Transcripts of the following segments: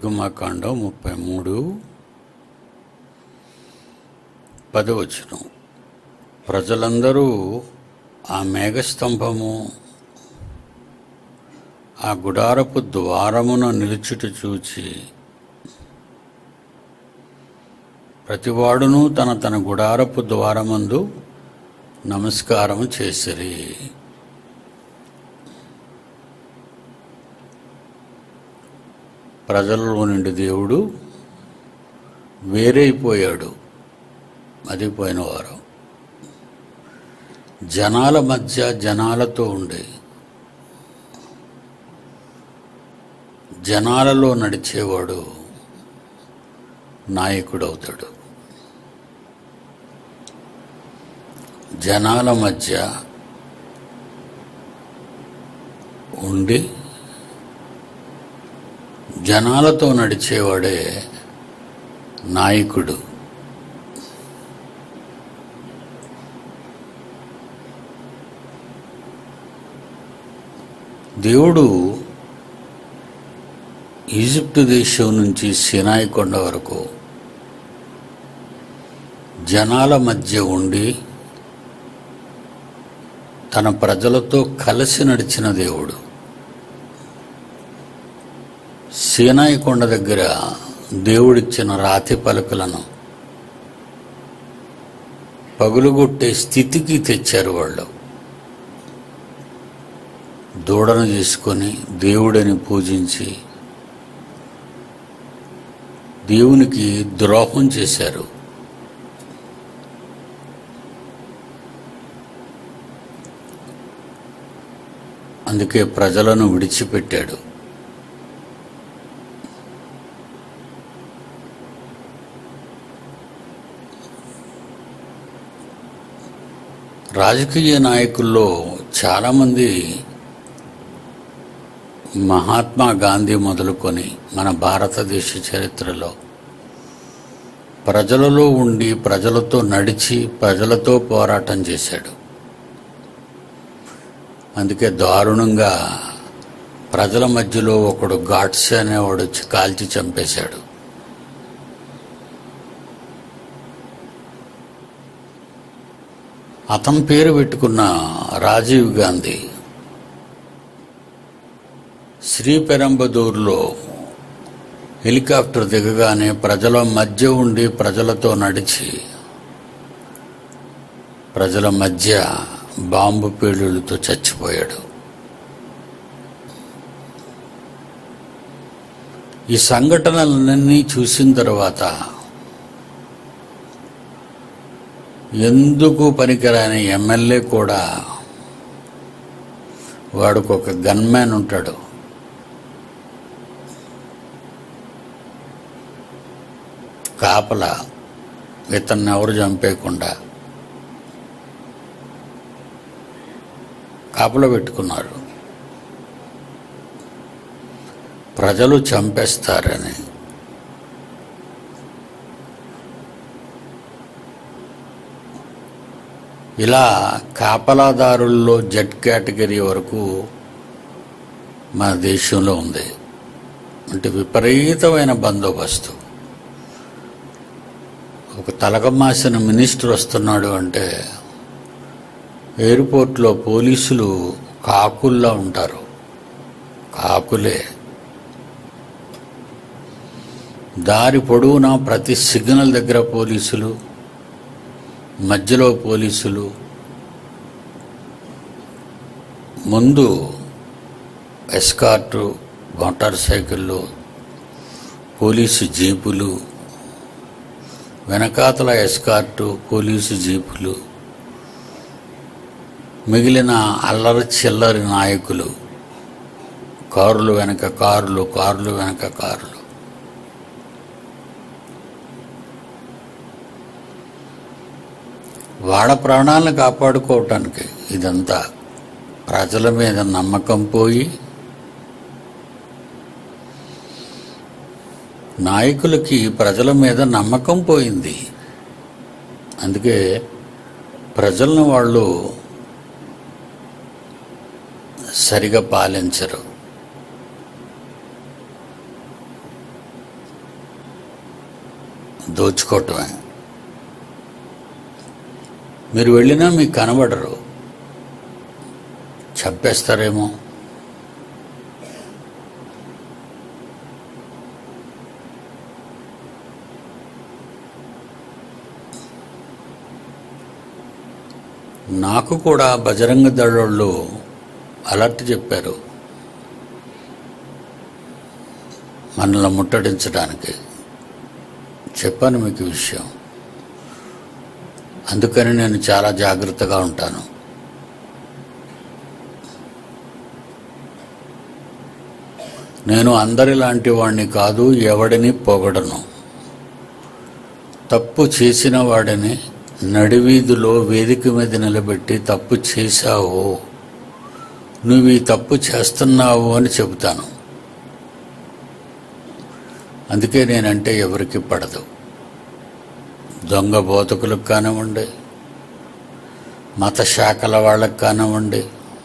నిర్గమాకాండం ముప్పై మూడు పదవచనం ప్రజలందరూ ఆ మేఘస్తంభము ఆ గుడారపు ద్వారమున నిలుచుట చూచి ప్రతివాడును తన తన గుడారపు ద్వారమందు నమస్కారం చేసిరి ప్రజలలో నుండి దేవుడు వేరైపోయాడు అది పోయిన వారం జనాల మధ్య జనాలతో ఉండే జనాలలో నడిచేవాడు నాయకుడు అవుతాడు జనాల మధ్య ఉండి జనాలతో నడిచేవాడే నాయకుడు దేవుడు ఈజిప్టు దేశం నుంచి సినాయి కొండ వరకు జనాల మధ్య ఉండి తన ప్రజలతో కలిసి నడిచిన దేవుడు సీనాయి కొండ దగ్గర దేవుడిచ్చిన రాతి పలుకులను పగులుగొట్టే స్థితికి తెచ్చారు వాళ్ళు దూడను చేసుకొని దేవుడని పూజించి దేవునికి ద్రోహం చేశారు అందుకే ప్రజలను విడిచిపెట్టాడు రాజకీయ నాయకుల్లో చాలామంది మహాత్మా గాంధీ మొదలుకొని మన భారతదేశ చరిత్రలో ప్రజలలో ఉండి ప్రజలతో నడిచి ప్రజలతో పోరాటం చేశాడు అందుకే దారుణంగా ప్రజల మధ్యలో ఒకడు ఘాట్స్ అనేవాడు వచ్చి కాల్చి చంపేశాడు అతని పేరు పెట్టుకున్న రాజీవ్ గాంధీ శ్రీపెరంబదూరులో హెలికాప్టర్ దిగగానే ప్రజల మధ్య ఉండి ప్రజలతో నడిచి ప్రజల మధ్య బాంబు పేలులతో చచ్చిపోయాడు ఈ సంఘటనలన్నీ చూసిన తర్వాత ఎందుకు పనికిరాని ఎమ్మెల్యే కూడా వాడికి ఒక గన్మ్యాన్ ఉంటాడు కాపల ఇతన్ని ఎవరు చంపేయకుండా కాపలా పెట్టుకున్నారు ప్రజలు చంపేస్తారని ఇలా కాపలాదారుల్లో జెడ్ కేటగిరీ వరకు మన దేశంలో ఉంది అంటే విపరీతమైన బందోబస్తు ఒక తలకమాసిన మినిస్టర్ వస్తున్నాడు అంటే ఎయిర్పోర్ట్లో పోలీసులు కాకుల్లా ఉంటారు కాకులే దారి పొడవునా ప్రతి సిగ్నల్ దగ్గర పోలీసులు మధ్యలో పోలీసులు ముందు ఎస్కార్టు మోటార్ సైకిళ్ళు పోలీసు జీపులు వెనకాతల ఎస్కార్టు పోలీసు జీపులు మిగిలిన అల్లరి చిల్లరి నాయకులు కారులు వెనక కారులు కారులు వెనక కారులు వాళ్ళ ప్రాణాలను కాపాడుకోవటానికి ఇదంతా ప్రజల మీద నమ్మకం పోయి నాయకులకి ప్రజల మీద నమ్మకం పోయింది అందుకే ప్రజలను వాళ్ళు సరిగా పాలించరు దోచుకోవటమే మీరు వెళ్ళినా మీకు కనబడరు చంపేస్తారేమో నాకు కూడా బజరంగ దళోళ్ళు అలర్ట్ చెప్పారు మనల్ని ముట్టడించడానికి చెప్పాను మీకు ఈ విషయం అందుకని నేను చాలా జాగ్రత్తగా ఉంటాను నేను అందరిలాంటి వాడిని కాదు ఎవడిని పొగడను తప్పు చేసిన వాడిని నడివీధిలో వేదిక మీద నిలబెట్టి తప్పు చేశావు నువ్వు ఈ తప్పు చేస్తున్నావు అని చెబుతాను అందుకే నేనంటే ఎవరికి పడదు దొంగ బోధకులకు కానివ్వండి మత శాఖల వాళ్ళకి కానివ్వండి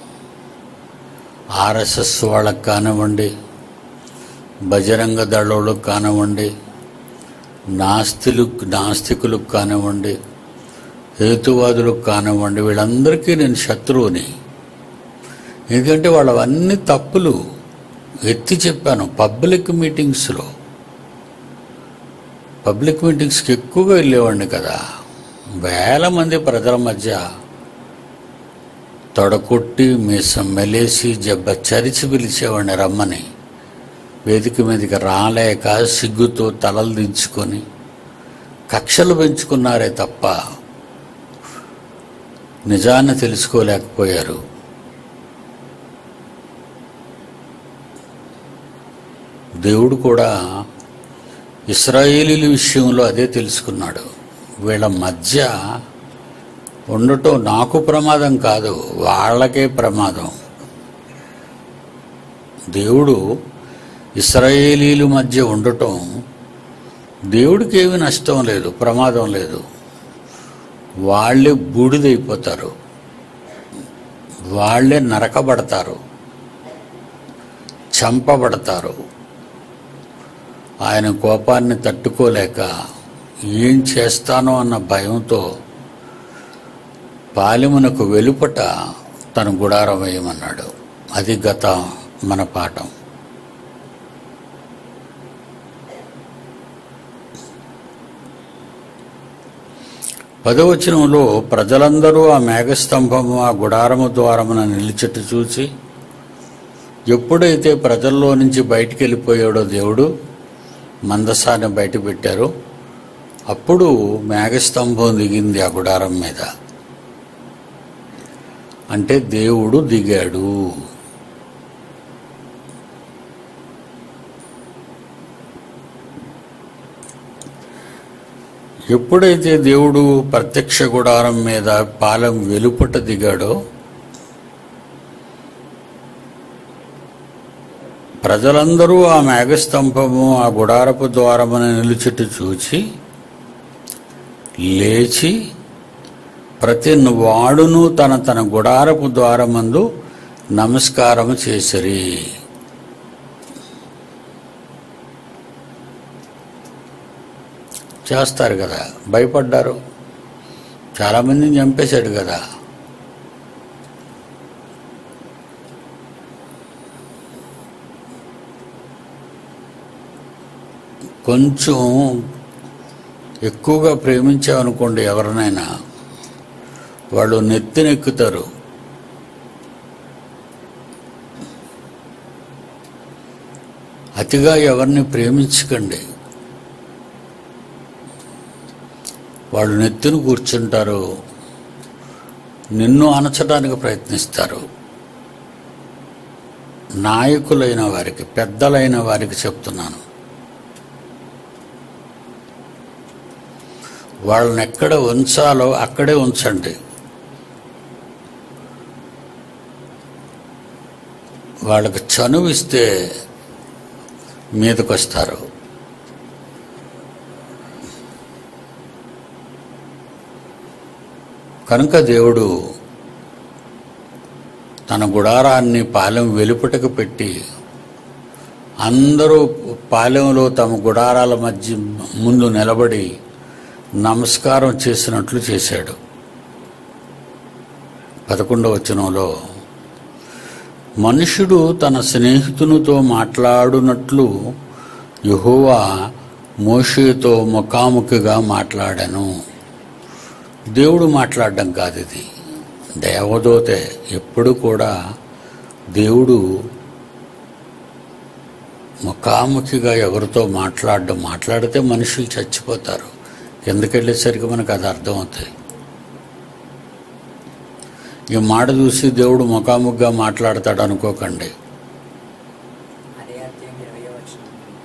ఆర్ఎస్ఎస్ వాళ్ళకి కానివ్వండి బజరంగ దళోళ్ళకు కానివ్వండి నాస్తిలు నాస్తికులకు కానివ్వండి హేతువాదులకు కానివ్వండి వీళ్ళందరికీ నేను శత్రువుని ఎందుకంటే వాళ్ళవన్నీ తప్పులు ఎత్తి చెప్పాను పబ్లిక్ మీటింగ్స్లో పబ్లిక్ మీటింగ్స్కి ఎక్కువగా వెళ్ళేవాడిని కదా వేల మంది ప్రజల మధ్య తొడకొట్టి మీసం మెలేసి జబ్బ చరిచి పిలిచేవాడిని రమ్మని వేదిక మీదకి రాలేక సిగ్గుతో తలలు దించుకొని కక్షలు పెంచుకున్నారే తప్ప నిజాన్ని తెలుసుకోలేకపోయారు దేవుడు కూడా ఇస్రాయేలీల విషయంలో అదే తెలుసుకున్నాడు వీళ్ళ మధ్య ఉండటం నాకు ప్రమాదం కాదు వాళ్ళకే ప్రమాదం దేవుడు ఇస్రాయేలీల మధ్య ఉండటం దేవుడికి ఏమీ నష్టం లేదు ప్రమాదం లేదు వాళ్ళే బూడిదైపోతారు వాళ్ళే నరకబడతారు చంపబడతారు ఆయన కోపాన్ని తట్టుకోలేక ఏం చేస్తానో అన్న భయంతో పాలిమునకు వెలుపట తన గుడారం వేయమన్నాడు అది గత మన పాఠం పదవచనంలో ప్రజలందరూ ఆ మేఘస్తంభము ఆ గుడారము ద్వారమున నిలిచెట్టు చూచి ఎప్పుడైతే ప్రజల్లో నుంచి బయటికి వెళ్ళిపోయాడో దేవుడు మందసాన్ని బయట పెట్టారు అప్పుడు మేఘస్తంభం దిగింది ఆ గుడారం మీద అంటే దేవుడు దిగాడు ఎప్పుడైతే దేవుడు ప్రత్యక్ష గుడారం మీద పాలెం వెలుపట దిగాడో ప్రజలందరూ ఆ మేఘస్తంభము ఆ గుడారపు ద్వారమున నిలుచుట చూచి లేచి ప్రతి వాడును తన తన గుడారపు ద్వారమందు నమస్కారము చేసిరి చేస్తారు కదా భయపడ్డారు చాలామందిని చంపేశాడు కదా కొంచెం ఎక్కువగా ప్రేమించామనుకోండి ఎవరినైనా వాళ్ళు నెత్తినెక్కుతారు అతిగా ఎవరిని ప్రేమించకండి వాళ్ళు నెత్తిన కూర్చుంటారు నిన్ను అనచడానికి ప్రయత్నిస్తారు నాయకులైన వారికి పెద్దలైన వారికి చెప్తున్నాను వాళ్ళని ఎక్కడ ఉంచాలో అక్కడే ఉంచండి వాళ్ళకి చనువిస్తే మీదకొస్తారు కనుక దేవుడు తన గుడారాన్ని పాలెం వెలుపటకు పెట్టి అందరూ పాలెంలో తమ గుడారాల మధ్య ముందు నిలబడి నమస్కారం చేసినట్లు చేశాడు పదకొండవ వచనంలో మనుషుడు తన స్నేహితునితో మాట్లాడునట్లు యెహోవా మోషేతో ముఖాముఖిగా మాట్లాడాను దేవుడు మాట్లాడడం కాదు ఇది దేవదూతే ఎప్పుడు కూడా దేవుడు ముఖాముఖిగా ఎవరితో మాట్లాడడం మాట్లాడితే మనుషులు చచ్చిపోతారు కిందకెళ్ళేసరికి మనకు అది అర్థమవుతాయి ఈ మాట చూసి దేవుడు ముఖాముఖిగా మాట్లాడతాడు అనుకోకండి అదే అధ్యాయం ఇరవై వచ్చిన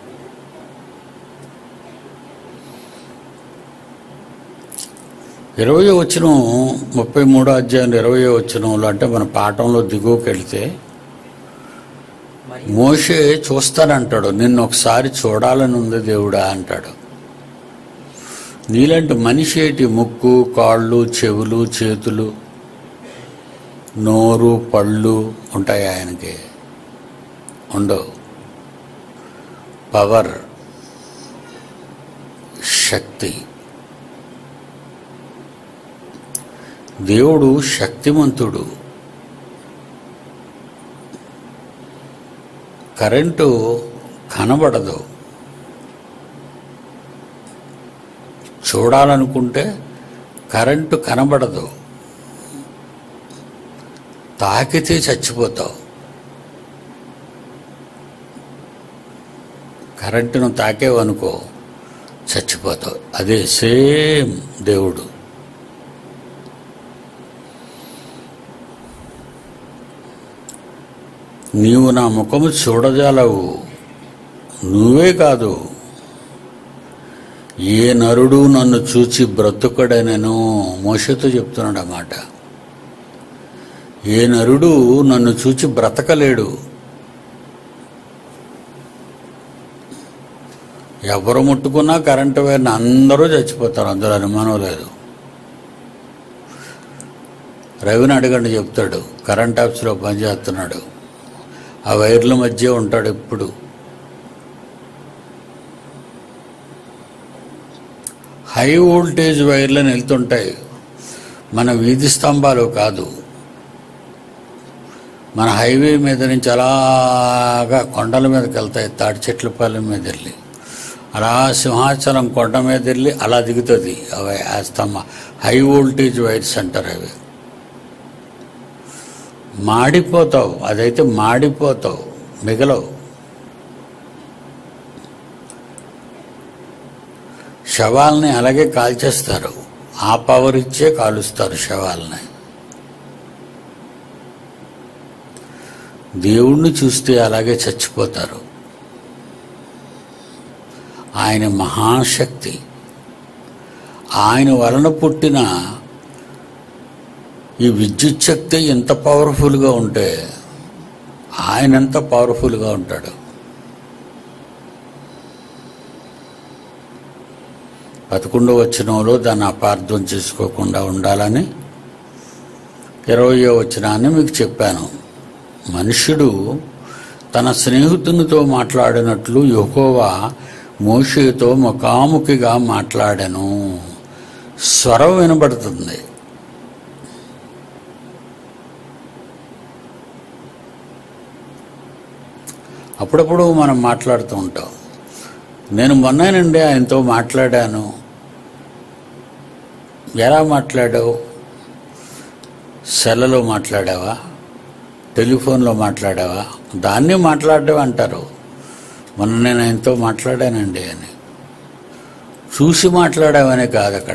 ఇరవై వచ్చిన ముప్పై మూడో అధ్యాయం ఇరవై వచ్చినంలో అంటే మన పాఠంలో దిగువకి వెళ్తే మరియు మోషే చూస్తానంటాడు నిన్ను ఒకసారి చూడాలని ఉంది దేవుడా అంటాడు నీలాంటి మనిషి ఏంటి ముక్కు కాళ్ళు చెవులు చేతులు నోరు పళ్ళు ఉంటాయి ఆయనకి ఉండవు పవర్ శక్తి దేవుడు శక్తిమంతుడు కరెంటు కనబడదు చూడాలనుకుంటే కరెంటు కనబడదు తాకితే చచ్చిపోతావు కరెంటును తాకేవనుకో చచ్చిపోతావు అదే సేమ్ దేవుడు నీవు నా ముఖము చూడజాలవు నువ్వే కాదు ఏ నరుడు నన్ను చూచి బ్రతుకడనను మోషతో చెప్తున్నాడు అన్నమాట ఏ నరుడు నన్ను చూచి బ్రతకలేడు ఎవరు ముట్టుకున్నా కరెంటు వైర్ని అందరూ చచ్చిపోతారు అందులో అనుమానం లేదు రవిని అడగండి చెప్తాడు కరెంట్ ఆఫీస్లో పనిచేస్తున్నాడు ఆ వైర్ల మధ్య ఉంటాడు ఎప్పుడు హై వోల్టేజ్ వైర్లను వెళ్తుంటాయి మన వీధి స్తంభాలు కాదు మన హైవే మీద నుంచి అలాగా కొండల మీదకి వెళ్తాయి తాటి చెట్ల పాలెం మీద వెళ్ళి అలా సింహాచలం కొండ మీద వెళ్ళి అలా దిగుతుంది అవి ఆ స్తంభ హై వోల్టేజ్ వైర్స్ అంటారు అవి మాడిపోతావు అదైతే మాడిపోతావు మిగలవు శవాల్ని అలాగే కాల్చేస్తారు ఆ పవర్ ఇచ్చే కాలుస్తారు శవాల్ని దేవుణ్ణి చూస్తే అలాగే చచ్చిపోతారు ఆయన మహాశక్తి ఆయన వలన పుట్టిన ఈ విద్యుత్ శక్తి ఎంత పవర్ఫుల్గా ఉంటే ఆయన ఎంత పవర్ఫుల్గా ఉంటాడు పదకొండవ వచనంలో దాన్ని అపార్థం చేసుకోకుండా ఉండాలని ఇరవయో వచనాన్ని మీకు చెప్పాను మనుష్యుడు తన స్నేహితునితో మాట్లాడినట్లు యెహోవా మోషేతో ముఖాముఖిగా మాట్లాడాను స్వరం వినబడుతుంది అప్పుడప్పుడు మనం మాట్లాడుతూ ఉంటాం నేను మొన్నేనండి ఆయనతో మాట్లాడాను ఎలా మాట్లాడావు సెల్లలో మాట్లాడావా టెలిఫోన్లో మాట్లాడావా దాన్ని మాట్లాడడం అంటారు మొన్న నేను ఆయనతో మాట్లాడానండి అని చూసి మాట్లాడామనే కాదు అక్కడ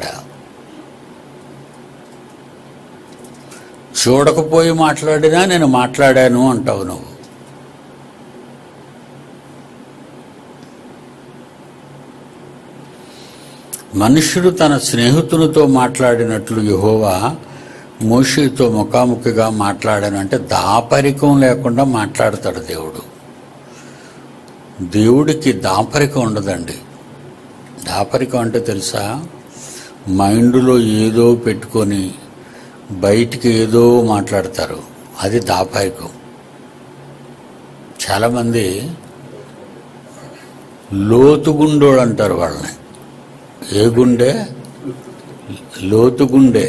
చూడకపోయి మాట్లాడినా నేను మాట్లాడాను అంటావు నువ్వు మనుష్యుడు తన స్నేహితునితో మాట్లాడినట్లు యెహోవా మోషేతో ముఖాముఖిగా మాట్లాడానంటే దాపరికం లేకుండా మాట్లాడతాడు దేవుడు దేవుడికి దాపరికం ఉండదండి దాపరికం అంటే తెలుసా మైండ్లో ఏదో పెట్టుకొని బయటికి ఏదో మాట్లాడతారు అది దాపరికం చాలామంది లోతుగుండోడు అంటారు వాళ్ళని ఏ గుండె లోతుగుండె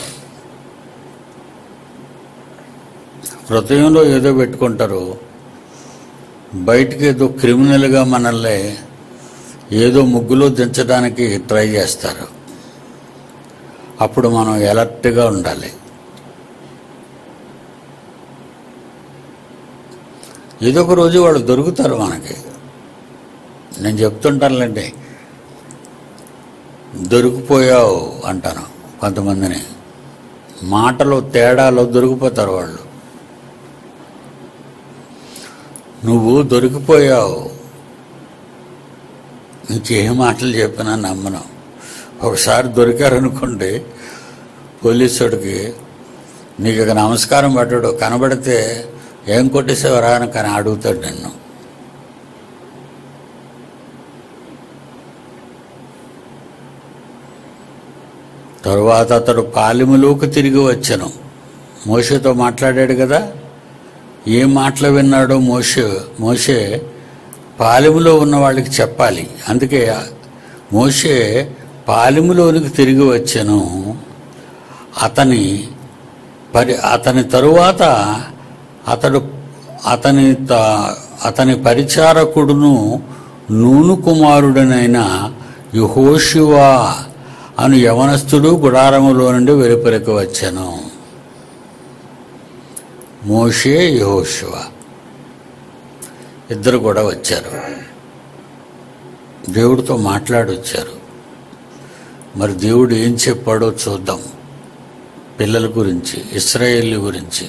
హృదయంలో ఏదో పెట్టుకుంటారు బయటికి ఏదో క్రిమినల్గా మనల్ని ఏదో ముగ్గులో దించడానికి ట్రై చేస్తారు అప్పుడు మనం ఎలర్ట్గా ఉండాలి ఏదో ఒక రోజు వాళ్ళు దొరుకుతారు మనకి నేను చెప్తుంటానులేండి దొరికిపోయావు అంటాను కొంతమందిని మాటలో తేడాలో దొరికిపోతారు వాళ్ళు నువ్వు దొరికిపోయావు ఇంకే మాటలు చెప్పినా నమ్మను ఒకసారి దొరికారనుకోండి పోలీసుడికి నీకు ఇక నమస్కారం పడ్డాడు కనబడితే ఏం కొట్టేసేవరా అని కానీ అడుగుతాడు నిన్ను తరువాత అతడు పాలిములోకి తిరిగి వచ్చాను మోషేతో మాట్లాడాడు కదా ఏం మాటలు విన్నాడో మోషే మోషే పాలెములో ఉన్న వాళ్ళకి చెప్పాలి అందుకే మోషే పాలెములోనికి తిరిగి వచ్చాను అతని పరి అతని తరువాత అతడు అతని త- అతని పరిచారకుడును నూను కుమారుడనైన యహోషువా అను యవనస్తుడు గుడారములో నుండి వెలుపలికి వచ్చాను మోషే యహోషువ ఇద్దరు కూడా వచ్చారు దేవుడితో మాట్లాడొచ్చారు మరి దేవుడు ఏం చెప్పాడో చూద్దాం పిల్లల గురించి ఇస్రాయేల్ గురించి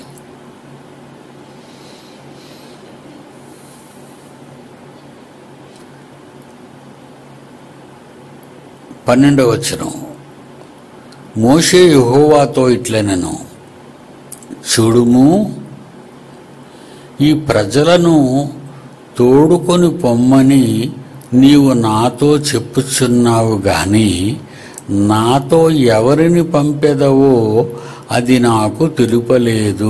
పన్నెండవ వచనం మోషే యెహోవాతో ఇట్లనెను చూడుము ఈ ప్రజలను తోడుకొని పొమ్మని నీవు నాతో చెప్పుచున్నావు గాని నాతో ఎవరిని పంపెదవో అది నాకు తెలుపలేదు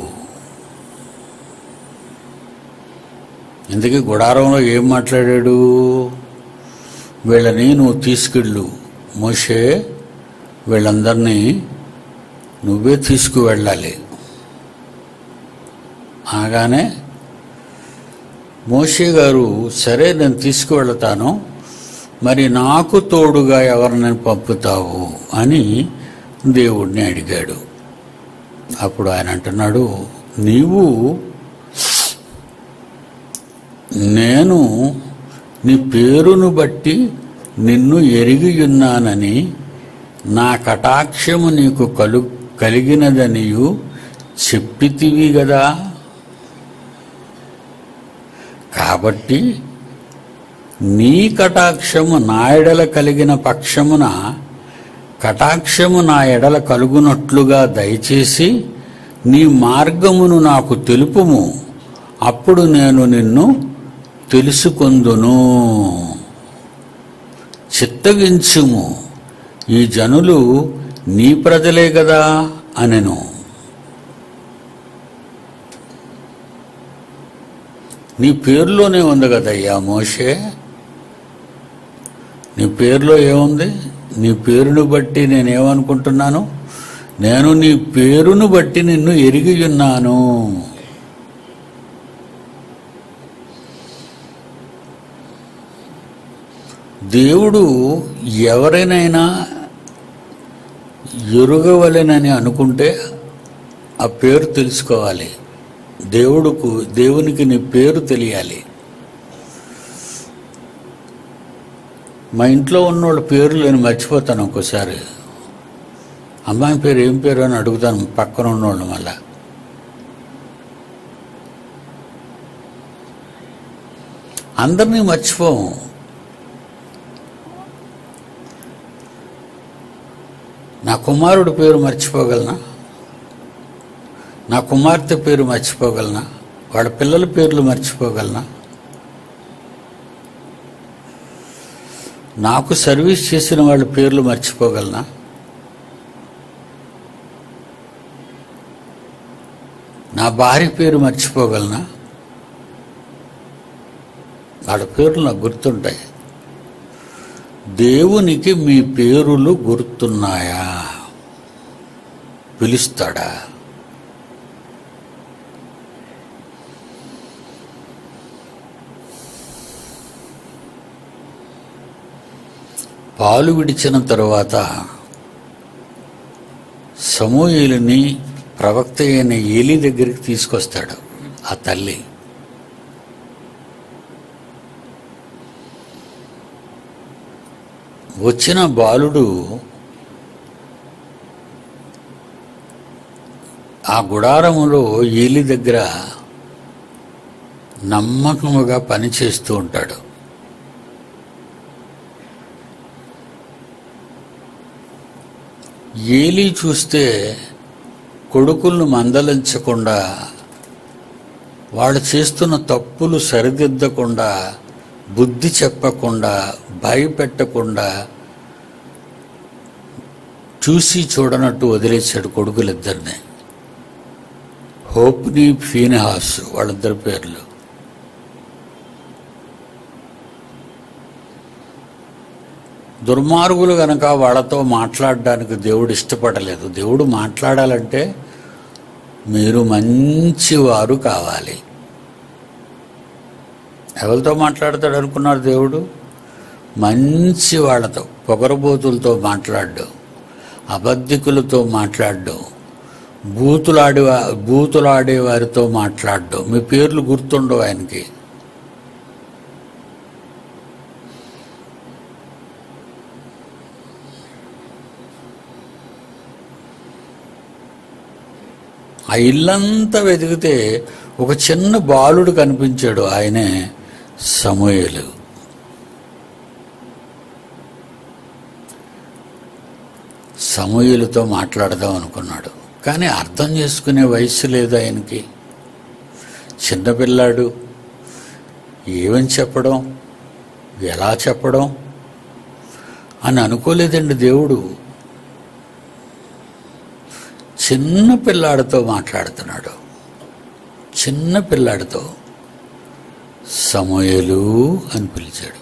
ఇందుకే గుడారంలో ఏం మాట్లాడాడు వీళ్ళని నువ్వు తీసుకెళ్ళు మోషే వీళ్ళందరినీ నువ్వే తీసుకువెళ్ళాలి అనగానే మోషే గారు సరే నేను తీసుకువెళతాను మరి నాకు తోడుగా ఎవరిని పంపుతావు అని దేవుడిని అడిగాడు అప్పుడు ఆయన అంటున్నాడు నీవు నేను నీ పేరును బట్టి నిన్ను ఎరిగి ఉన్నానని నా కటాక్షము నీకు కలు కలిగినదనియు చెప్పితివి గదా కాబట్టి నీ కటాక్షము నా ఎడల కలిగిన పక్షమున కటాక్షము నా ఎడల కలుగునట్లుగా దయచేసి నీ మార్గమును నాకు తెలుపుము అప్పుడు నేను నిన్ను తెలుసుకొందును చిత్తగించుము ఈ జనులు నీ ప్రజలే కదా అనెను నీ పేరులోనే ఉంది కదయ్యా మోషే నీ పేరులో ఏముంది నీ పేరును బట్టి నేనేమనుకుంటున్నాను నేను నీ పేరును బట్టి నిన్ను ఎరిగి ఉన్నాను దేవుడు ఎవరినైనా ఎరుగవలెనని అనుకుంటే ఆ పేరు తెలుసుకోవాలి దేవుడుకు దేవునికి నీ పేరు తెలియాలి మా ఇంట్లో ఉన్నోళ్ళ పేర్లు నేను మర్చిపోతాను ఒక్కోసారి అమ్మాయి పేరు ఏం పేరు అని అడుగుతాను పక్కన ఉన్నోళ్ళు మళ్ళా అందరినీ మర్చిపోము నా కుమారుడి పేరు మర్చిపోగలనా నా కుమార్తె పేరు మర్చిపోగలనా వాళ్ళ పిల్లల పేర్లు మర్చిపోగలనా నాకు సర్వీస్ చేసిన వాళ్ళ పేర్లు మర్చిపోగలనా నా భార్య పేరు మర్చిపోగలనా వాళ్ళ పేర్లు నాకు గుర్తుంటాయి దేవునికి మీ పేరులు గుర్తున్నాయా పిలుస్తాడా పాలు విడిచిన తరువాత సమూహులని ప్రవక్త అయిన ఏలి దగ్గరికి తీసుకొస్తాడు ఆ తల్లి వచ్చిన బాలుడు ఆ గుడారములో ఏలి దగ్గర నమ్మకముగా పనిచేస్తూ ఉంటాడు ఏలి చూస్తే కొడుకులను మందలించకుండా వాళ్ళు చేస్తున్న తప్పులు సరిదిద్దకుండా బుద్ధి చెప్పకుండా భయపెట్టకుండా చూసి చూడనట్టు వదిలేశాడు కొడుకులిద్దరిని హోప్ని ఫీనహాస్ వాళ్ళిద్దరి పేర్లు దుర్మార్గులు గనక వాళ్ళతో మాట్లాడడానికి దేవుడు ఇష్టపడలేదు దేవుడు మాట్లాడాలంటే మీరు మంచివారు కావాలి ఎవరితో మాట్లాడతాడు అనుకున్నారు దేవుడు మంచి వాళ్ళతో పొగరబోతులతో మాట్లాడ్డు అబద్ధికులతో మాట్లాడ్డు బూతులాడే బూతులాడే వారితో మాట్లాడ్డు మీ పేర్లు గుర్తుండవు ఆయనకి ఆ ఇల్లంతా వెతికితే ఒక చిన్న బాలుడు కనిపించాడు ఆయనే సమూయేలు సమూహలతో మాట్లాడదాం అనుకున్నాడు కానీ అర్థం చేసుకునే వయస్సు లేదు ఆయనకి చిన్నపిల్లాడు ఏమని చెప్పడం ఎలా చెప్పడం అని అనుకోలేదండి దేవుడు చిన్న పిల్లాడితో మాట్లాడుతున్నాడు చిన్న పిల్లాడితో సమూయేలు అని పిలిచాడు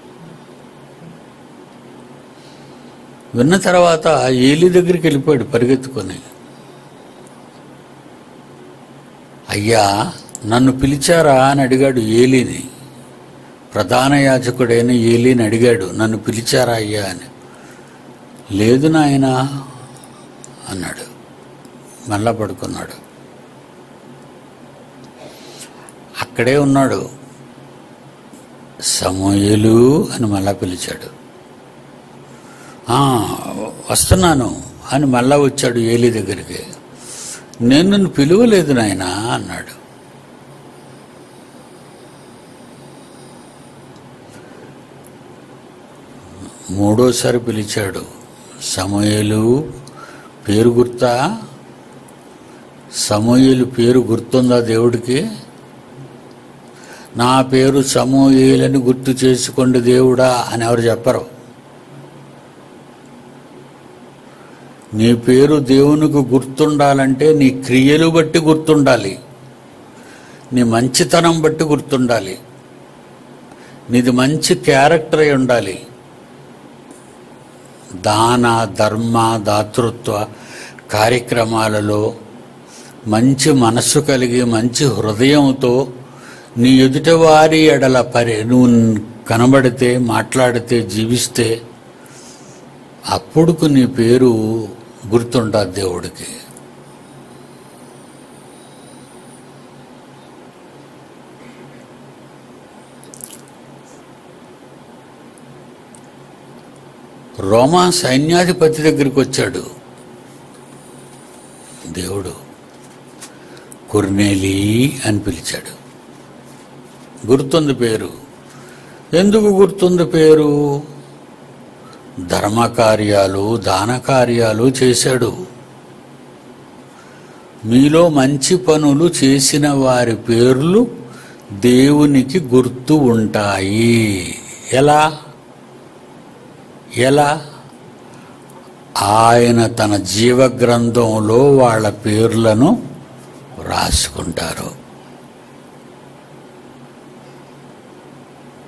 విన్న తర్వాత ఏలి దగ్గరికి వెళ్ళిపోయాడు పరిగెత్తుకొని అయ్యా నన్ను పిలిచారా అని అడిగాడు ఏలిని ప్రధాన యాజకుడైన ఏలిని అడిగాడు నన్ను పిలిచారా అయ్యా అని లేదు నాయనా అన్నాడు మళ్ళా పడుకున్నాడు అక్కడే ఉన్నాడు సమూయేలు అని మళ్ళా పిలిచాడు "ఆ, వస్తున్నాను అని మళ్ళా వచ్చాడు ఏలి దగ్గరికి నేను నిన్ను పిలువలేదు నాయనా అన్నాడు మూడోసారి పిలిచాడు సమూయేలు పేరు గుర్తా సమూయేలు పేరు గుర్తుందా దేవుడికి నా పేరు సమూయేలని గుర్తు చేసుకోండి దేవుడా అని ఎవరు చెప్పరు నీ పేరు దేవునికి గుర్తుండాలంటే నీ క్రియలు బట్టి గుర్తుండాలి నీ మంచితనం బట్టి గుర్తుండాలి నీది మంచి క్యారెక్టర్ అయి ఉండాలి దాన ధర్మ దాతృత్వ కార్యక్రమాలలో మంచి మనస్సు కలిగి మంచి హృదయంతో నీ ఎదుటివారి ఎడల పరి నువ్వు కనబడితే మాట్లాడితే జీవిస్తే అప్పుడుకు నీ పేరు గుర్తుంటుంది దేవుడికి రోమా సైన్యాధిపతి దగ్గరికి వచ్చాడు దేవుడు కుర్నేలి అని పిలిచాడు గుర్తుంది పేరు ఎందుకు గుర్తుంది పేరు ధర్మకార్యాలు దాన కార్యాలు చేశాడు మీలో మంచి పనులు చేసిన వారి పేర్లు దేవునికి గుర్తు ఉంటాయి ఎలా ఎలా ఆయన తన జీవగ్రంథంలో వాళ్ళ పేర్లను రాసుకుంటారు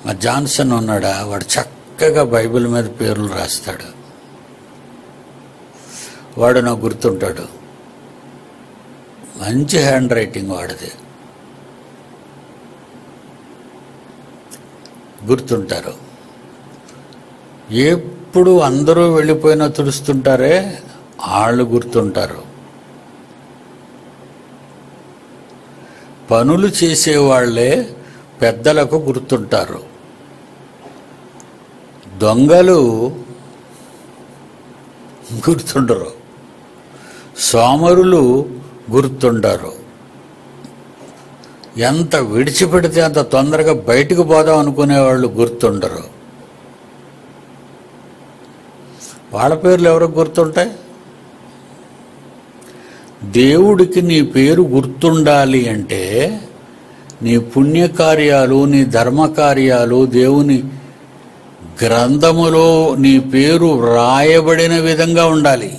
మా జాన్సన్ ఉన్నాడా వాడు చక్కగా బైబిల్ మీద పేర్లు రాస్తాడు వాడు నాకు గుర్తుంటాడు మంచి హ్యాండ్ రైటింగ్ వాడిది గుర్తుంటారు ఎప్పుడు అందరూ వెళ్ళిపోయినా తుడుస్తుంటారే వాళ్ళు గుర్తుంటారు పనులు చేసేవాళ్లే పెద్దలకు గుర్తుంటారు దొంగలు గుర్తుండరు సోమరులు గుర్తుండరు ఎంత విడిచిపెడితే అంత తొందరగా బయటకు పోదాం అనుకునేవాళ్ళు గుర్తుండరు వాళ్ళ పేర్లు ఎవరికి గుర్తుంటాయి దేవుడికి నీ పేరు గుర్తుండాలి అంటే నీ పుణ్యకార్యాలు నీ ధర్మకార్యాలు దేవుని గ్రంథములో నీ పేరు రాయబడిన విధంగా ఉండాలి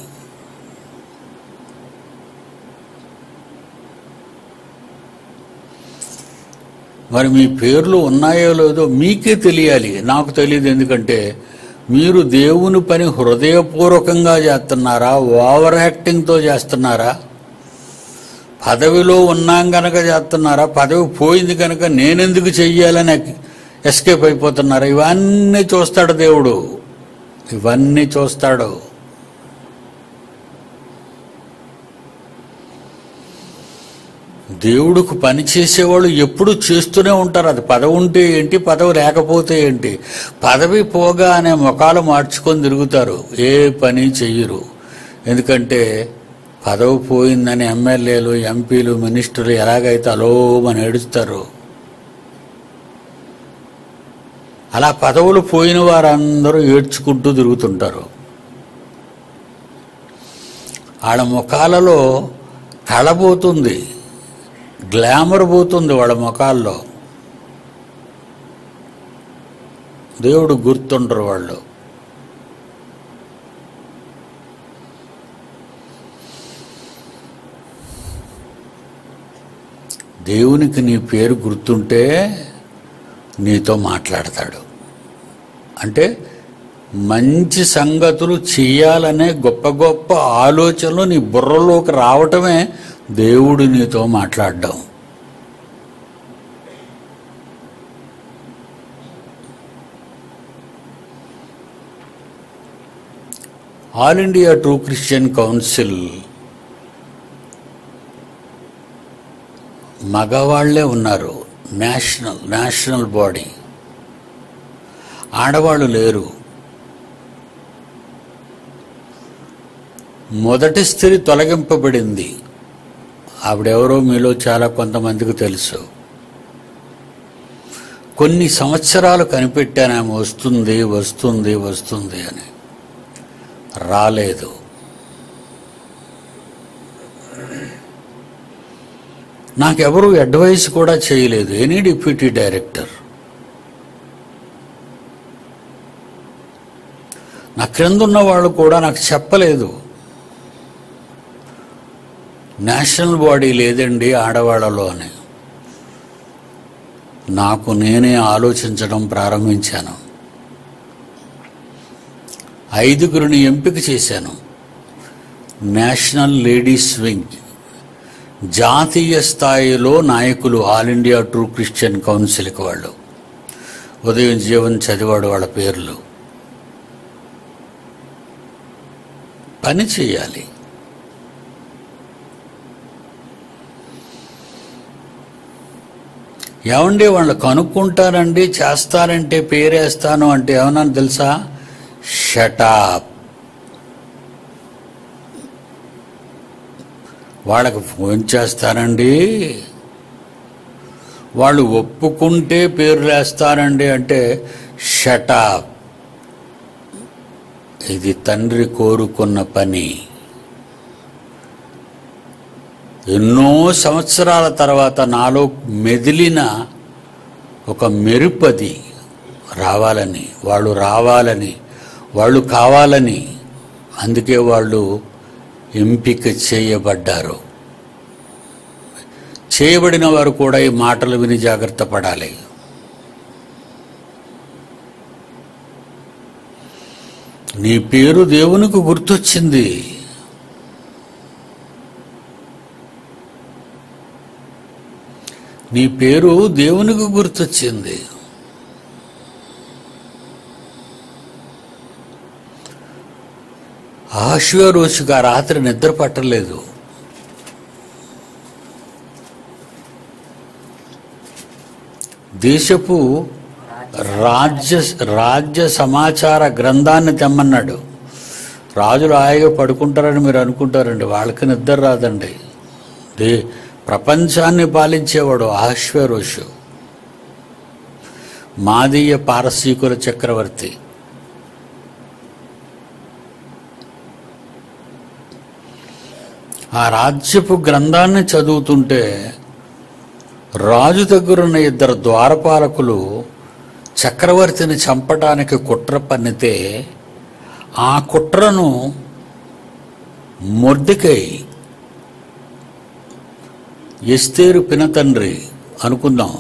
మరి మీ పేర్లు ఉన్నాయో లేదో మీకే తెలియాలి నాకు తెలియదు ఎందుకంటే మీరు దేవుని పని హృదయపూర్వకంగా చేస్తున్నారా ఓవర్ యాక్టింగ్తో చేస్తున్నారా పదవిలో ఉన్నాం కనుక చేస్తున్నారా పదవి పోయింది కనుక నేనెందుకు చెయ్యాలని ఎస్కేప్ అయిపోతున్నారా ఇవన్నీ చూస్తాడు దేవుడు ఇవన్నీ చూస్తాడు దేవుడికి పని చేసేవాళ్ళు ఎప్పుడు చేస్తూనే ఉంటారు అది పదవి ఉంటే ఏంటి పదవి లేకపోతే ఏంటి పదవి పోగా అనే ముఖాలు మార్చుకొని తిరుగుతారు ఏ పని చెయ్యరు ఎందుకంటే పదవి పోయిందని ఎమ్మెల్యేలు ఎంపీలు మినిస్టర్లు ఎలాగైతే అలోమని ఏడుస్తారు అలా పదవులు పోయిన వారందరూ ఏడ్చుకుంటూ తిరుగుతుంటారు వాళ్ళ ముఖాలలో కళబోతుంది గ్లామర్ పోతుంది వాళ్ళ ముఖాల్లో దేవుడు గుర్తుండరు వాళ్ళు దేవునికి నీ పేరు గుర్తుంటే నీతో మాట్లాడతాడు అంటే మంచి సంగతులు చేయాలనే గొప్ప గొప్ప ఆలోచనలు నీ బుర్రలోకి రావటమే దేవుడు నీతో మాట్లాడడం all India true Christian council మగవాళ్లే ఉన్నారు నేషనల్ నేషనల్ బాడీ ఆడవాళ్ళు లేరు మొదటి స్త్రీ తొలగింపబడింది ఆవిడెవరో మీలో చాలా కొంతమందికి తెలుసు కొన్ని సంవత్సరాలు కనిపెట్టాను ఆమె వస్తుంది వస్తుంది వస్తుంది అని రాలేదు నాకెవరు అడ్వైస్ కూడా చేయలేదు ఎనీ డిప్యూటీ డైరెక్టర్ నా క్రింద ఉన్న వాళ్ళు కూడా నాకు చెప్పలేదు నేషనల్ బాడీ లేదండి ఆడవాళ్ళలో అని నాకు నేనే ఆలోచించడం ప్రారంభించాను ఐదుగురిని ఎంపిక చేశాను నేషనల్ లేడీస్ వింగ్ జాతీయ స్థాయిలో నాయకులు ఆల్ ఇండియా ట్రూ క్రిస్టియన్ కౌన్సిల్కి వాళ్ళు ఉదయం జీవన్ చదివాడు వాళ్ళ పేర్లు పని చేయాలి ఏమండి వాళ్ళు కనుక్కుంటారండి చేస్తారంటే పేరేస్తాను అంటే ఏమన్నా తెలుసా షటాప్ వాళ్ళకి ఫోన్ చేస్తానండి వాళ్ళు ఒప్పుకుంటే పేరు వేస్తారండి అంటే షటాప్ ఇది తండ్రి కోరుకున్న పని ఎన్నో సంవత్సరాల తర్వాత నాలో మెదిలిన ఒక మెరుపది రావాలని వాళ్ళు రావాలని వాళ్ళు కావాలని అందుకే వాళ్ళు ఎంపిక చేయబడ్డారు చేయబడిన వారు కూడా ఈ మాటలు విని జాగ్రత్త పడాలి నీ పేరు దేవునికి గుర్తొచ్చింది నీ పేరు దేవునికి గుర్తొచ్చింది ఆశ్వరోషుకు ఆ రాత్రి నిద్ర పట్టలేదు దేశపు రాజ్య రాజ్య సమాచార గ్రంథాన్ని తెమ్మన్నాడు రాజులు హాయిగా పడుకుంటారని మీరు అనుకుంటారండి వాళ్ళకి నిద్ర రాదండి దే ప్రపంచాన్ని పాలించేవాడు ఆశ్వరోషు మాదీయ పారసీకుల చక్రవర్తి ఆ రాజ్యపు గ్రంథాన్ని చదువుతుంటే రాజు దగ్గరున్న ఇద్దరు ద్వారపాలకులు చక్రవర్తిని చంపటానికి కుట్ర పన్నితే ఆ కుట్రను మొర్దికై ఎస్తేరు పినతండ్రి అనుకుందాం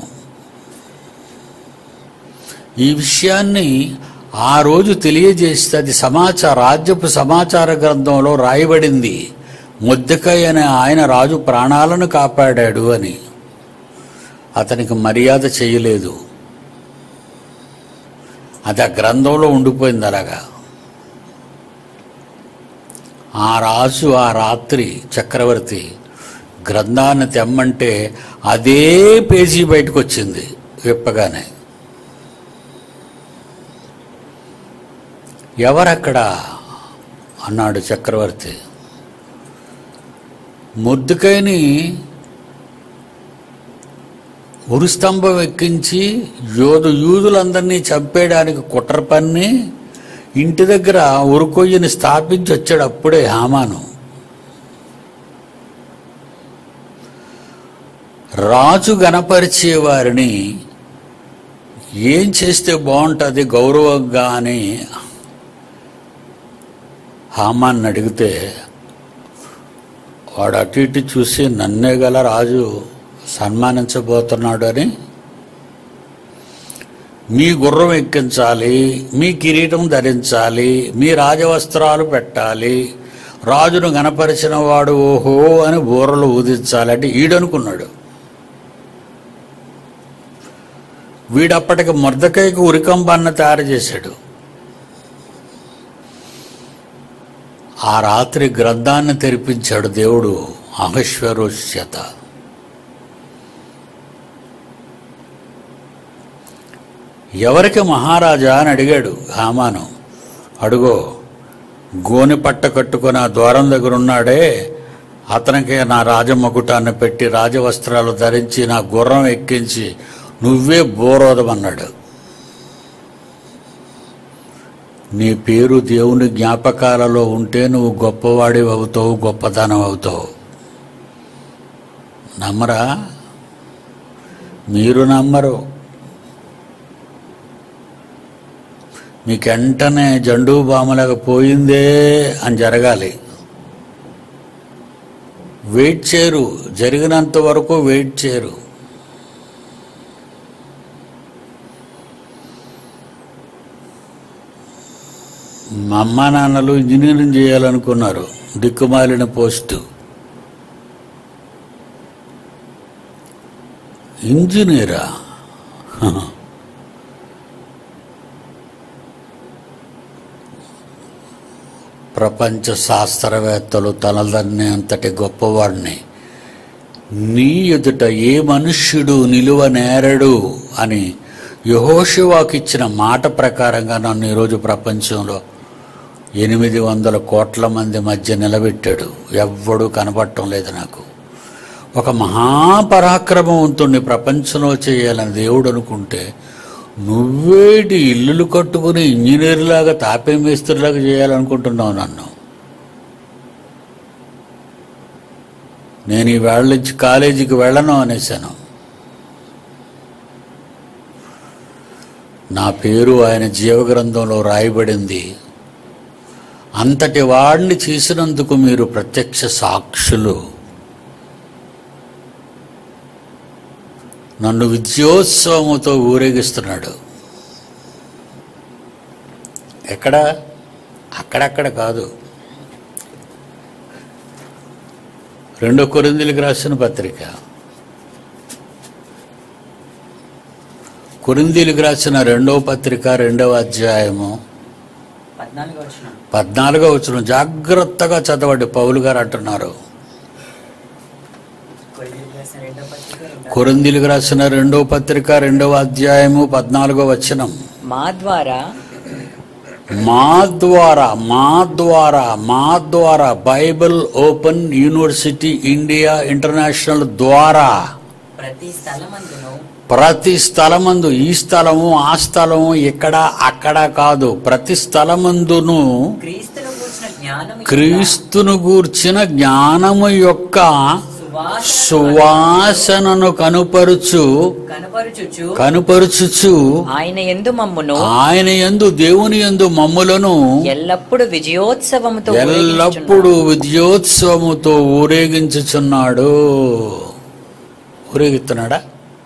ఈ విషయాన్ని ఆ రోజు తెలియజేస్తే అది సమాచార రాజ్యపు సమాచార గ్రంథంలో రాయబడింది ముద్దకై అనే ఆయన రాజు ప్రాణాలను కాపాడాడు అని అతనికి మర్యాద చేయలేదు అది ఆ గ్రంథంలో ఉండిపోయింది అలాగా ఆ రాజు ఆ రాత్రి చక్రవర్తి గ్రంథాన్ని తెమ్మంటే అదే పేజీ బయటకు వచ్చింది విప్పగానే ఎవరక్కడ అన్నాడు చక్రవర్తి ముద్దుకైని ఉరుస్తంభం ఎక్కించి యోధు యూదులందరినీ చంపేయడానికి కుట్ర పన్ని ఇంటి దగ్గర ఉరుకొయ్యని స్థాపించి వచ్చాడు అప్పుడే హామాను రాజు గణపరిచే వారిని ఏం చేస్తే బాగుంటుంది గౌరవంగా అని హామాన్ని అడిగితే వాడు అటు ఇటు చూసి నన్నే గల రాజు సన్మానించబోతున్నాడు అని మీ గుర్రం ఎక్కించాలి మీ కిరీటం ధరించాలి మీ రాజవస్త్రాలు పెట్టాలి రాజును గణపరిచిన వాడు ఓహో అని బూరలు ఊదించాలి అంటే ఈడనుకున్నాడు వీడప్పటికి మురదకాయకు ఉరికంబాన్ని తయారు చేశాడు ఆ రాత్రి గ్రంథాన్ని తెరిపించాడు దేవుడు అహశ్వరోష్ చేత ఎవరికి మహారాజా అని అడిగాడు హామాను అడుగో గోని పట్ట కట్టుకొని ఆ ద్వారం దగ్గర ఉన్నాడే అతనికి నా రాజమకుటాన్ని పెట్టి రాజవస్త్రాలు ధరించి నా గుర్రం ఎక్కించి నువ్వే బోరోదమన్నాడు నీ పేరు దేవుని జ్ఞాపకాలలో ఉంటే నువ్వు గొప్పవాడి అవుతావు గొప్పతనం అవుతావు నమ్మరా మీరు నమ్మరు మీకెంటనే జండు బామలాగా పోయిందే అని జరగాలి వెయిట్ చేయరు జరిగినంత వరకు వెయిట్ చేయరు మా అమ్మా నాన్నలు ఇంజనీరింగ్ చేయాలనుకున్నారు దిక్కుమాలిన పోస్టు ఇంజనీరా హహ. ప్రపంచ శాస్త్రవేత్తలు తనదన్నే అంతటి గొప్పవాడిని నీ ఎదుట ఏ మనుష్యుడు నిలువ నేరడు అని యహోషువాకిచ్చిన మాట ప్రకారంగా నన్ను ఈరోజు ప్రపంచంలో ఎనిమిది వందల కోట్ల మంది మధ్య నిలబెట్టాడు ఎవ్వడూ కనపడటం లేదు నాకు ఒక మహాపరాక్రమవంతుణ్ణి ప్రపంచంలో చేయాలని దేవుడు అనుకుంటే నువ్వేటి ఇల్లులు కట్టుకుని ఇంజనీర్లాగా తాపే మేస్త్రిలాగా చేయాలనుకుంటున్నావు నన్ను నేను ఈ వేళ నుంచి కాలేజీకి వెళ్ళను అనేసాను నా పేరు ఆయన జీవగ్రంథంలో రాయబడింది అంతటి వాడిని చేసినందుకు మీరు ప్రత్యక్ష సాక్షులు నన్ను విద్యోత్సవముతో ఊరేగిస్తున్నాడు ఎక్కడ అక్కడక్కడ కాదు రెండో కొరిందులకు రాసిన పత్రిక కొరిందీలకు రాసిన రెండవ పత్రిక రెండవ అధ్యాయము పద్నాలుగు వచ్చిన పద్నాలుగో వచ్చిన జాగ్రత్తగా చదవండి పౌలు గారు అంటున్నారు కొరింథీయులకు రాసిన రెండో పత్రిక రెండో కొరిందీలకు రాసిన రెండవ పత్రిక రెండవ అధ్యాయము పద్నాలుగో వచనం మా ద్వారా మా ద్వారా మా ద్వారా మా ద్వారా Bible open university India international ద్వారా ప్రతి స్థలమందును ప్రతి స్థలమందు ఈ స్థలము ఆ స్థలము ఇక్కడ అక్కడ కాదు ప్రతి స్థలమందును క్రీస్తును కూర్చిన జ్ఞానం క్రీస్తును గూర్చిన జ్ఞానము యొక్క సువాసన సువాసనను కనుపరుచు కనపరుచుచు కనుపరుచుచు ఆయన ఎందు మమ్మును ఆయన యందు దేవుని యందు మమ్ములను ఎల్లప్పుడు విజయోత్సవముతో ఎల్లప్పుడూ విద్యోత్సవముతో ఊరేగించుచున్నాడు ఊరేగిస్తున్నాడా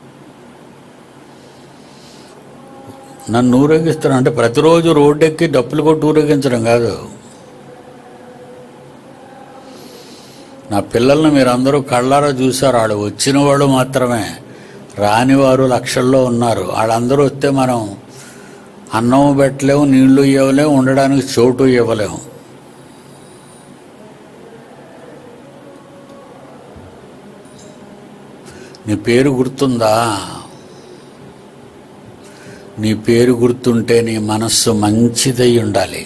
నన్ను ఊరేగిస్తున్నా అంటే ప్రతిరోజు రోడ్డెక్కి డప్పులు కొట్టి ఊరేగించడం కాదు నా పిల్లల్ని మీరందరూ కళ్ళారా చూశారు వాళ్ళు వచ్చిన వాళ్ళు మాత్రమే రానివారు లక్షల్లో ఉన్నారు వాళ్ళందరూ వస్తే మనం అన్నం పెట్టలేము నీళ్లు ఇవ్వలేము ఉండడానికి చోటు ఇవ్వలేము నీ పేరు గుర్తుందా నీ పేరు గుర్తుంటే నీ మనస్సు మంచిదై ఉండాలి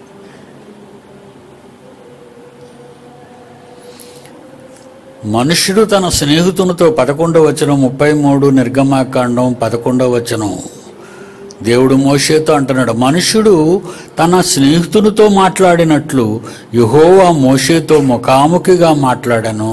మనుష్యుడు తన స్నేహితునితో పదకొండవ వచనం ముప్పై మూడు నిర్గమాకాండం పదకొండవ వచనం దేవుడు మోషేతో అంటున్నాడు మనుష్యుడు తన స్నేహితునితో మాట్లాడినట్లు యెహోవా మోషేతో ముఖాముఖిగా మాట్లాడను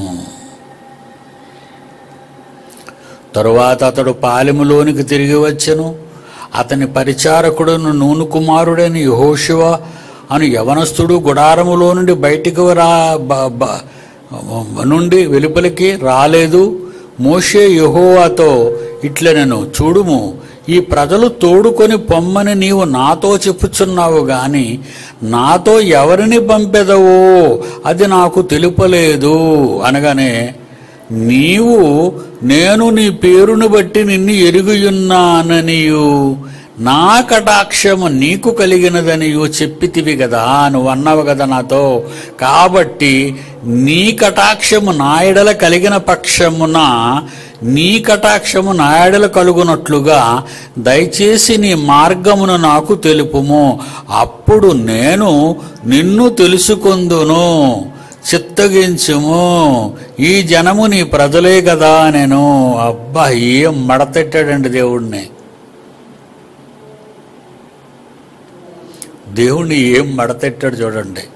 తరువాత అతడు పాలెములోనికి తిరిగి వచ్చెను అతని పరిచారకుడును నూను కుమారుడైన యహోశివ అను యవనస్తుడు గుడారములో నుండి బయటికి రా బ- బ- నుండి వెలుపలికి రాలేదు మోషే యెహోవాతో ఇట్లనెను చూడుము ఈ ప్రజలు తోడుకొని పొమ్మని నీవు నాతో చెప్పుచున్నావు గాని నాతో ఎవరిని పంపెదవో అది నాకు తెలుపలేదు అనగానే నీవు నేను నీ పేరును బట్టి నిన్ను ఎరుగుయున్నాననియు నా కటాక్షము నీకు కలిగినదనియు చెప్పితివి కదా నువ్వు అన్నావు కదా నాతో కాబట్టి నీ కటాక్షము నాయడల కలిగిన పక్షమున నీ కటాక్షము నాయడల కలుగునట్లుగా దయచేసి నీ మార్గమును నాకు తెలుపుము అప్పుడు నేను నిన్ను తెలుసుకొందును చిత్తగించుము ఈ జనము నీ ప్రజలే కదా నేను అబ్బా ఏం మడతెట్టాడండి దేవుణ్ణి దేవుణ్ణి ఏం మడతెట్టాడు చూడండి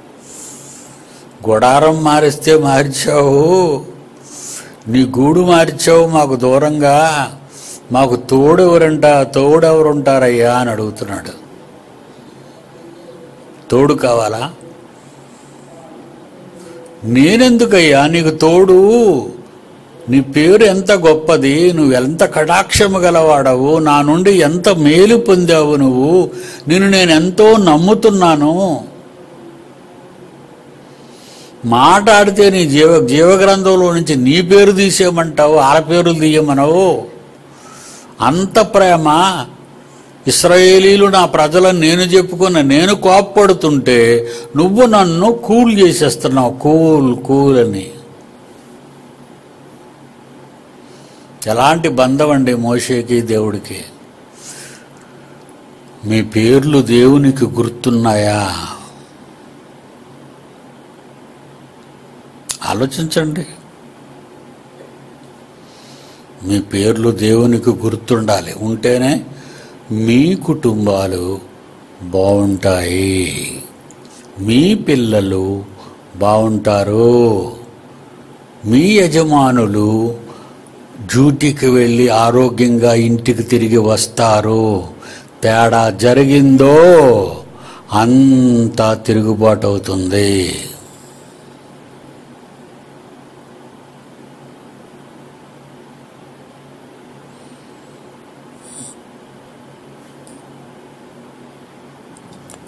గుడారం మారిస్తే మార్చావు నీ గూడు మార్చావు మాకు దూరంగా మాకు తోడెవరంట తోడెవరుంటారయ్యా అని అడుగుతున్నాడు తోడు కావాలా నేనెందుకయ్యా నీకు తోడు నీ పేరు ఎంత గొప్పది నువ్వు ఎంత కటాక్షము గలవాడవు నా నుండి ఎంత మేలు పొందావు నువ్వు నిన్ను నేను ఎంతో నమ్ముతున్నాను మాట్లాడితే నీ జీవ జీవగ్రంథంలో నుంచి నీ పేరు తీసేయమంటావు వాళ్ళ పేర్లు తీయమనవు అంత ప్రేమ ఇస్రాయేలీలు నా ప్రజలను నేను చెప్పుకున్న నేను కోప్పడుతుంటే నువ్వు నన్ను కూల్ చేసేస్తున్నావు కూల్ కూల్ అని ఎలాంటి బంధం అండి మోషేకి దేవుడికి మీ పేర్లు దేవునికి గుర్తున్నాయా ఆలోచించండి మీ పేర్లు దేవునికి గుర్తుండాలి ఉంటేనే మీ కుటుంబాలు బాగుంటాయి మీ పిల్లలు బాగుంటారు మీ యజమానులు డ్యూటీకి వెళ్ళి ఆరోగ్యంగా ఇంటికి తిరిగి వస్తారు తేడా జరిగిందో అంతా తిరుగుబాటు అవుతుంది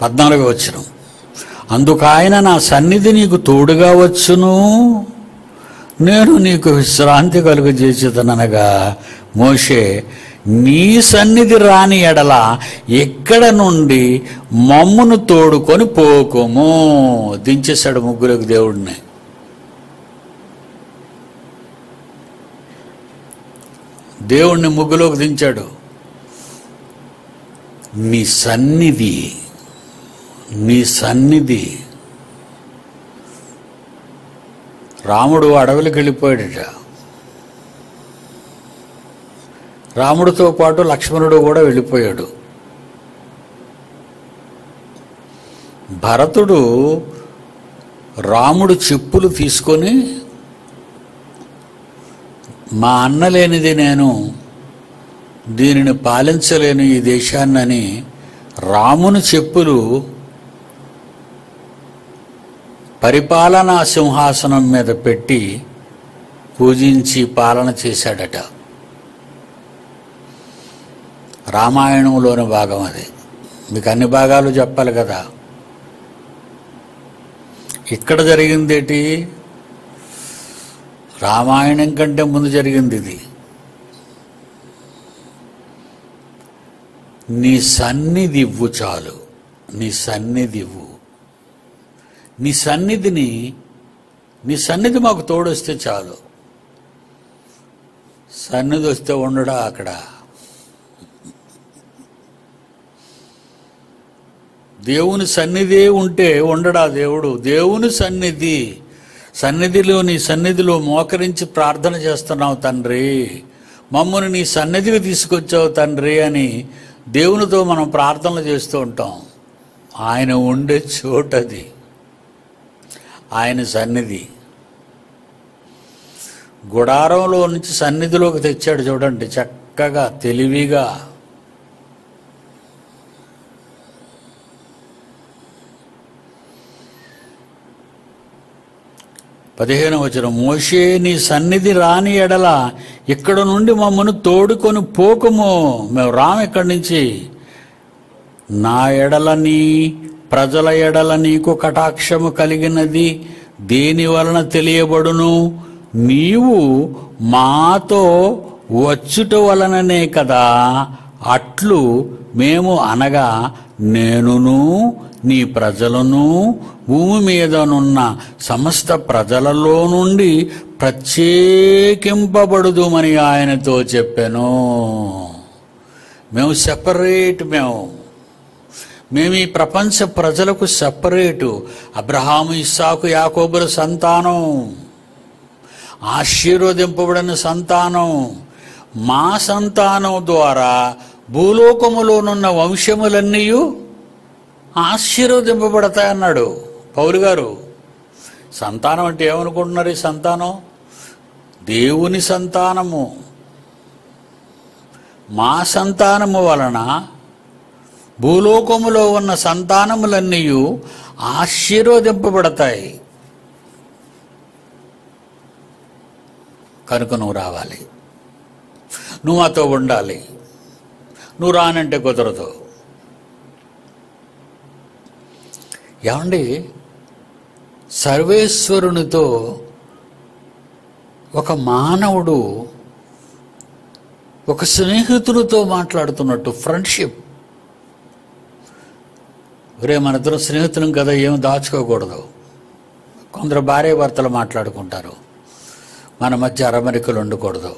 పద్నాలుగు వచ్చిన అందుకు ఆయన నా సన్నిధి నీకు తోడుగా వచ్చును నేను నీకు విశ్రాంతి కలుగజేసేదనగా మోషే నీ సన్నిధి రాని ఎడల ఎక్కడ నుండి మమ్మును తోడుకొని పోకుము దించేశాడు ముగ్గురికి దేవుడిని దేవుణ్ణి ముగ్గులోకి దించాడు నీ సన్నిధి నీ సన్నిధి రాముడు అడవికి వెళ్ళిపోయాడట రాముడితో పాటు లక్ష్మణుడు కూడా వెళ్ళిపోయాడు భరతుడు రాముడు చెప్పులు తీసుకొని మా అన్న లేనిది నేను దీనిని పాలించలేను ఈ దేశాన్నని రాముని చెప్పులు పరిపాలనా సింహాసనం మీద పెట్టి పూజించి పాలన చేశాడట రామాయణంలోని భాగం అది మీకు అన్ని భాగాలు చెప్పాలి కదా ఇక్కడ జరిగిందేటి రామాయణం కంటే ముందు జరిగింది ఇది నీ సన్నిధి ఇవ్వు చాలు నీ సన్నిధి ఇవ్వు నీ సన్నిధిని నీ సన్నిధి మాకు తోడొస్తే చాలు సన్నిధి వస్తే ఉండడా అక్కడ దేవుని సన్నిధే ఉంటే ఉండడా దేవుడు దేవుని సన్నిధి సన్నిధిలో నీ సన్నిధిలో మోకరించి ప్రార్థన చేస్తున్నావు తండ్రి మమ్మల్ని నీ సన్నిధికి తీసుకొచ్చావు తండ్రి అని దేవునితో మనం ప్రార్థనలు చేస్తూ ఉంటాం ఆయన ఉండే చోటది ఆయన సన్నిధి గుడారంలో నుంచి సన్నిధిలోకి తెచ్చాడు చూడండి చక్కగా తెలివిగా పదిహేను వచ్చిన మోషే నీ సన్నిధి రాని ఎడల ఇక్కడ నుండి మమ్మను తోడుకొని పోకుము మేము రాము ఇక్కడి నుంచి నా ఎడల నీ ప్రజల ఎడల నీకు కటాక్షము కలిగినది దేని వలన తెలియబడును నీవు మాతో వచ్చుట వలననే కదా అట్లు మేము అనగా నేనును నీ ప్రజలను భూమి మీదనున్న సమస్త ప్రజలలో నుండి ప్రత్యేకింపబడుదుమని ఆయనతో చెప్పాను మేము సెపరేట్ మేము మేము ఈ ప్రపంచ ప్రజలకు సపరేటు అబ్రహాము ఇస్సాకు యాకోబుల సంతానం ఆశీర్వదింపబడిన సంతానం మా సంతానం ద్వారా భూలోకములోనున్న వంశములన్నీ ఆశీర్వదింపబడతాయన్నాడు పౌరు గారు సంతానం అంటే ఏమనుకుంటున్నారు ఈ సంతానం దేవుని సంతానము మా సంతానము వలన భూలోకములో ఉన్న సంతానములన్నీ ఆశీర్వదింపబడతాయి కనుక నువ్వు రావాలి నువ్వు మాతో ఉండాలి నువ్వు రానంటే కుదరదు ఏమండి సర్వేశ్వరునితో ఒక మానవుడు ఒక స్నేహితుడితో మాట్లాడుతున్నట్టు ఫ్రెండ్షిప్ ఒరే మన ఇద్దరం స్నేహితులం కదా ఏం దాచుకోకూడదు కొందరు భార్య భర్తలు మాట్లాడుకుంటారు మన మధ్య అరమరికలు ఉండకూడదు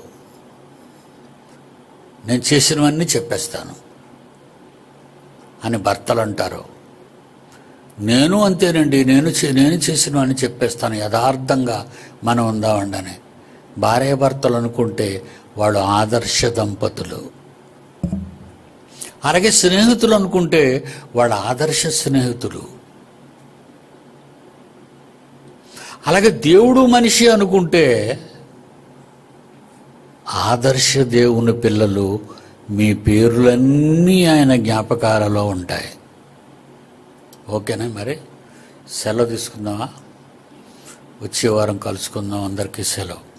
నేను చేసినవన్నీ చెప్పేస్తాను అని భర్తలు అంటారు నేను అంతేనండి నేను చే- నేను చేసినవన్నీ చెప్పేస్తాను యథార్థంగా మనం ఉందామండి అని భార్య భర్తలు అనుకుంటే వాళ్ళు ఆదర్శ దంపతులు అలాగే స్నేహితులు అనుకుంటే వాళ్ళ ఆదర్శ స్నేహితులు అలాగే దేవుడు మనిషి అనుకుంటే ఆదర్శ దేవుని పిల్లలు మీ పేర్లన్నీ ఆయన జ్ఞాపకాలలో ఉంటాయి ఓకేనా మరి సెలవు తీసుకుందామా వచ్చే వారం కలుసుకుందాం అందరికీ సెలవు